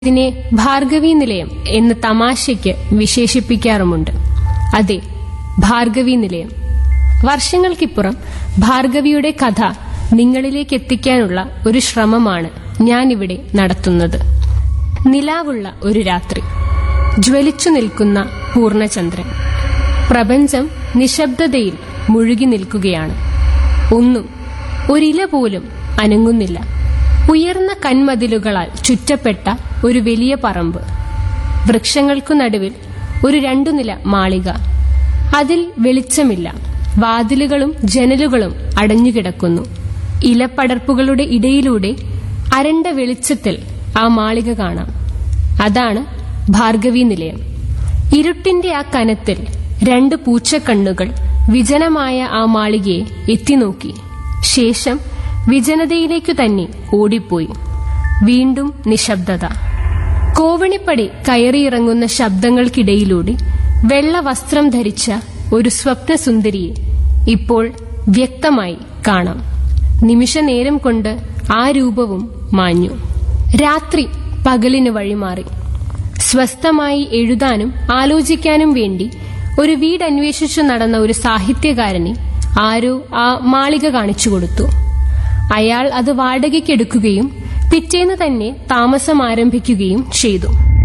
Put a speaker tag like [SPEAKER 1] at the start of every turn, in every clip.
[SPEAKER 1] ഇതിനെ ഭാർഗവീ നിലയം എന്ന് തമാശയ്ക്ക് വിശേഷിപ്പിക്കാറുമുണ്ട് അതെ ഭാർഗവീ നിലയം വർഷങ്ങൾക്കിപ്പുറം ഭാർഗവിയുടെ കഥ നിങ്ങളിലേക്ക് എത്തിക്കാനുള്ള ഒരു ശ്രമമാണ് ഞാനിവിടെ നടത്തുന്നത് നിലാവുള്ള ഒരു രാത്രി ജ്വലിച്ചു നിൽക്കുന്ന പൂർണ്ണചന്ദ്രൻ പ്രപഞ്ചം നിശബ്ദതയിൽ മുഴുകി നിൽക്കുകയാണ് ഒന്നും ഒരില പോലും അനങ്ങുന്നില്ല ഉയർന്ന കന്മതിലുകളാൽ ചുറ്റപ്പെട്ട ഒരു വലിയ പറമ്പ് വൃക്ഷങ്ങൾക്കു നടുവിൽ ഒരു രണ്ടു നില മാളിക അതിൽ വെളിച്ചമില്ല വാതിലുകളും ജനലുകളും അടഞ്ഞുകിടക്കുന്നു ഇലപ്പടർപ്പുകളുടെ ഇടയിലൂടെ അരണ്ട വെളിച്ചത്തിൽ ആ മാളിക കാണാം അതാണ് ഭാർഗവീ നിലയം ഇരുട്ടിന്റെ ആ കനത്തിൽ രണ്ട് പൂച്ചക്കണ്ണുകൾ വിജനമായ ആ മാളികയെ എത്തിനോക്കി ശേഷം വിജനതയിലേക്കു തന്നെ ഓടിപ്പോയി വീണ്ടും നിശബ്ദത കോവണിപ്പടി കയറിയിറങ്ങുന്ന ശബ്ദങ്ങൾക്കിടയിലൂടെ വെള്ള വസ്ത്രം ധരിച്ച ഒരു സ്വപ്നസുന്ദരിയെ ഇപ്പോൾ വ്യക്തമായി കാണാം നിമിഷനേരം കൊണ്ട് ആ രൂപവും മാഞ്ഞു രാത്രി പകലിന് വഴിമാറി സ്വസ്ഥമായി എഴുതാനും ആലോചിക്കാനും വേണ്ടി ഒരു വീടന്വേഷിച്ചു നടന്ന ഒരു സാഹിത്യകാരനെ ആരോ ആ മാളിക കാണിച്ചു കൊടുത്തു അയാൾ അത് വാടകയ്ക്കെടുക്കുകയും പിറ്റേന്ന് തന്നെ താമസം ആരംഭിക്കുകയും ചെയ്തു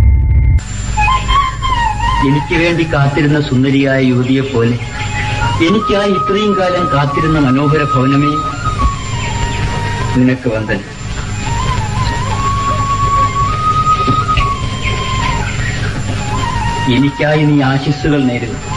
[SPEAKER 2] എനിക്ക് വേണ്ടി കാത്തിരുന്ന സുന്ദരിയായ യുവതിയെ പോലെ എനിക്കായി ഇത്രയും കാലം കാത്തിരുന്ന മനോഹര ഭവനമേ നിനക്ക് വന്ദൻ എനിക്കായി നീ ആശിസ്സുകൾ നേരുന്നു